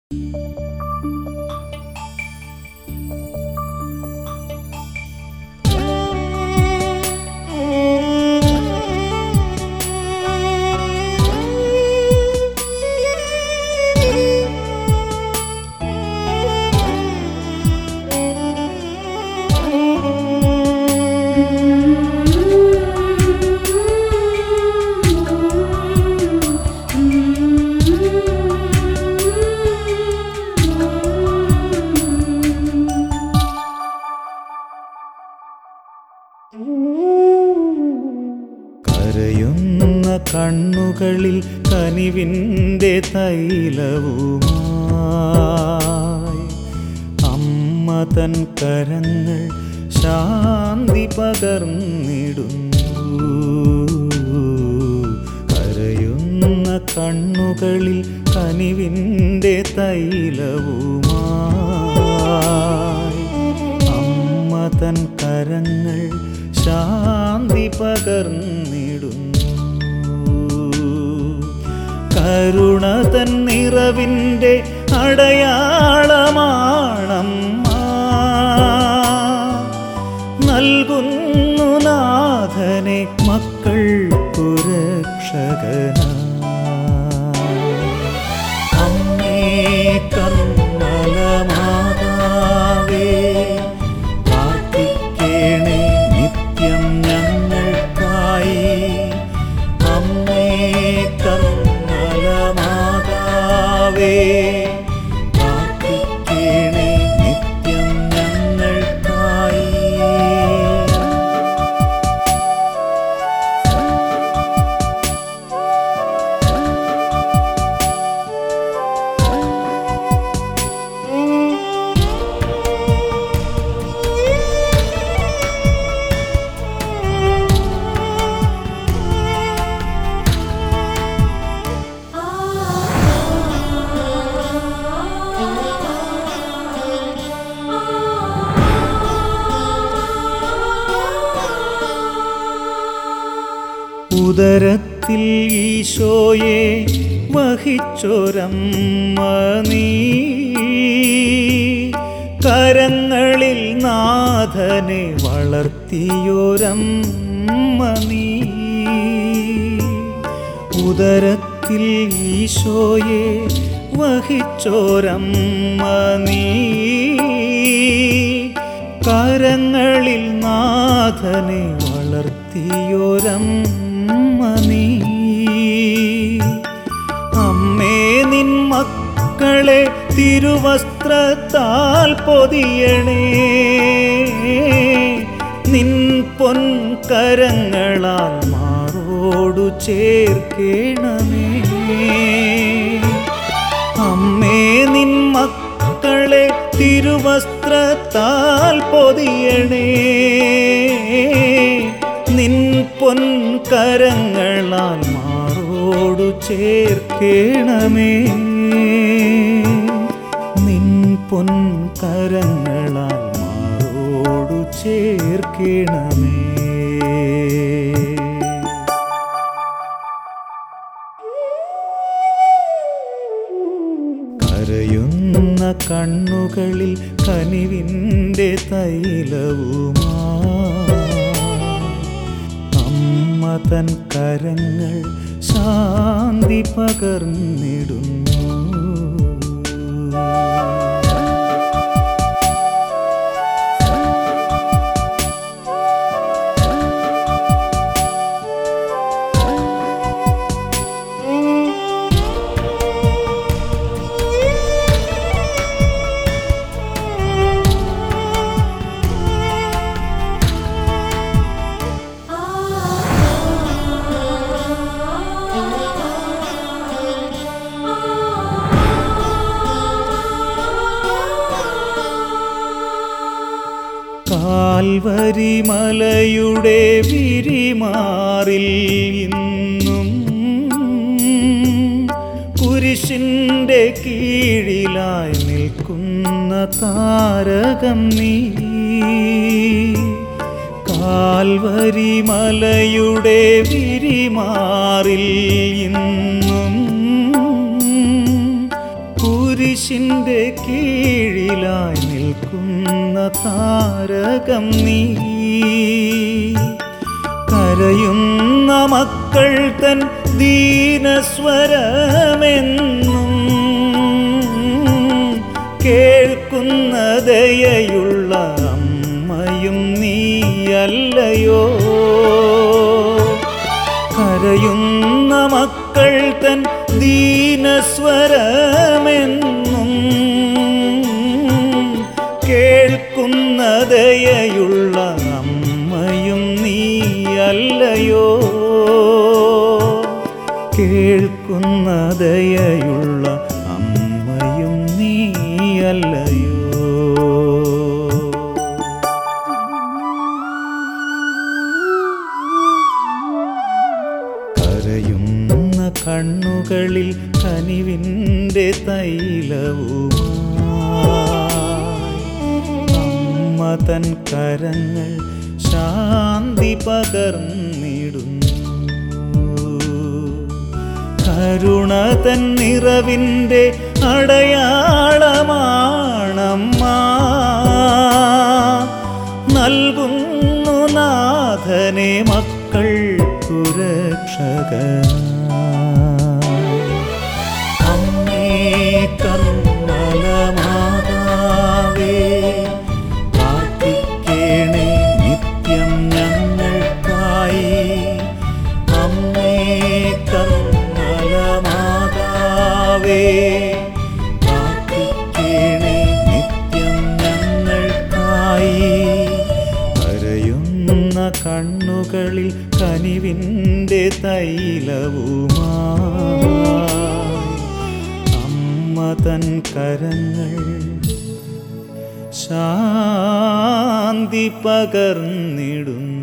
കരയുന്ന കണ്ണുകളിൽ കനിവിൻ്റെ തൈലവുമായി അമ്മ തൻ കരങ്ങൾ ശാന്തി പകർന്നിടുന്നു കരയുന്ന കണ്ണുകളിൽ കനിവിൻ്റെ തൈലവുമായി അമ്മ തൻ കരങ്ങൾ ശാന്തി പകർന്നിടുന്നു കരുണ തൻ നിറവിൻ്റെ അടയാളമാണമ്മ നൽകുന്നു നാഥനെ മക്കൾക്കു രക്ഷകനായി അമ്മേ കർമ്മലമാതാവേ പ്രാർത്ഥിക്കേണേ നിത്യം ഞങ്ങൾക്കായി അമ്മേ കർമ്മലമാതാവേ പ്രാർത്ഥിക്കേണേ നിത്യം ഞങ്ങൾക്കായി ഉദരത്തിൽ ഈശോയെ വഹിച്ചൊരമ്മ നീ കരങ്ങളിൽ നാഥനെ വളർത്തിയൊരമ്മ നീ ഉദരത്തിൽ ഈശോയെ വഹിച്ചോരമ്മ നീ കരങ്ങളിൽ നാഥനെ വളർത്തിയൊരമ്മ നീ അമ്മേ നിൻ മക്കളെ തിരുവസ്ത്രത്താൽ പൊതിയണേ നിൻ പൊൻകരങ്ങളാൽ മാറോടു ചേർക്കേണമേ അമ്മേ നിൻ മക്കളെ തിരുവസ്ത്രത്താൽ പൊതിയണേ നിൻ പൊൻകരങ്ങളാൽ മാറോടു ചേർക്കേണമേ നിൻ പൊൻകരങ്ങളാൽ മാറോടു ചേർക്കേണമേ കരയുന്ന കണ്ണുകളിൽ കനിവിൻ്റെ തൈലവുമാ അമ്മ തൻ കരങ്ങൾ ശാന്തി പകർന്നിടുന്നു കാൽവരി മലയുടെ വിരിമാറിൽ ഇന്നും കുരിശിൻ്റെ കീഴിലായി നിൽക്കുന്ന താരകം നീ കാൽവരി മലയുടെ വിരിമാറിൽ ഇന്നും കുരിശ് കുരിശിൻ്റെ കീഴിലായി നിൽക്കുന്ന താരകം നീ കരയുന്ന മക്കൾ തൻ ദീനസ്വരമെന്നും കേൾക്കുന്ന ദയയുള്ള അമ്മയും നീയല്ലയോ കരയുന്ന മക്കൾ തൻ ദീനസ്വരമെന്നും കേൾക്കുന്ന ദയയുള്ള അമ്മയും നീയല്ലയോ കേൾക്കുന്ന ദയയുള്ള അമ്മയും നീയല്ലയോ കരയുന്ന കണ്ണുകളിൽ കനിവിൻ്റെ തൈലവുമായി അമ്മ തൻ കരങ്ങൾ ശാന്തി പകർന്നിടുന്നു കരുണ തൻ നിറവിൻ്റെ അടയാളമാണമ്മ നൽകുന്നു നാഥനെ മക്കൾക്കു രക്ഷകനായി അമ്മേ കർമ്മലമാതാവേ പ്രാർത്ഥിക്കേണേ നിത്യം ഞങ്ങൾക്കായി അമ്മേ കർമ്മലമാതാവേ പ്രാർത്ഥിക്കേണേ നിത്യം ഞങ്ങൾക്കായി കരയുന്ന കണ്ണുകളിൽ കനിവിൻ്റെ തൈലവുമായി അമ്മ തൻ കരങ്ങൾ ശാന്തി പകർന്നിടുന്നു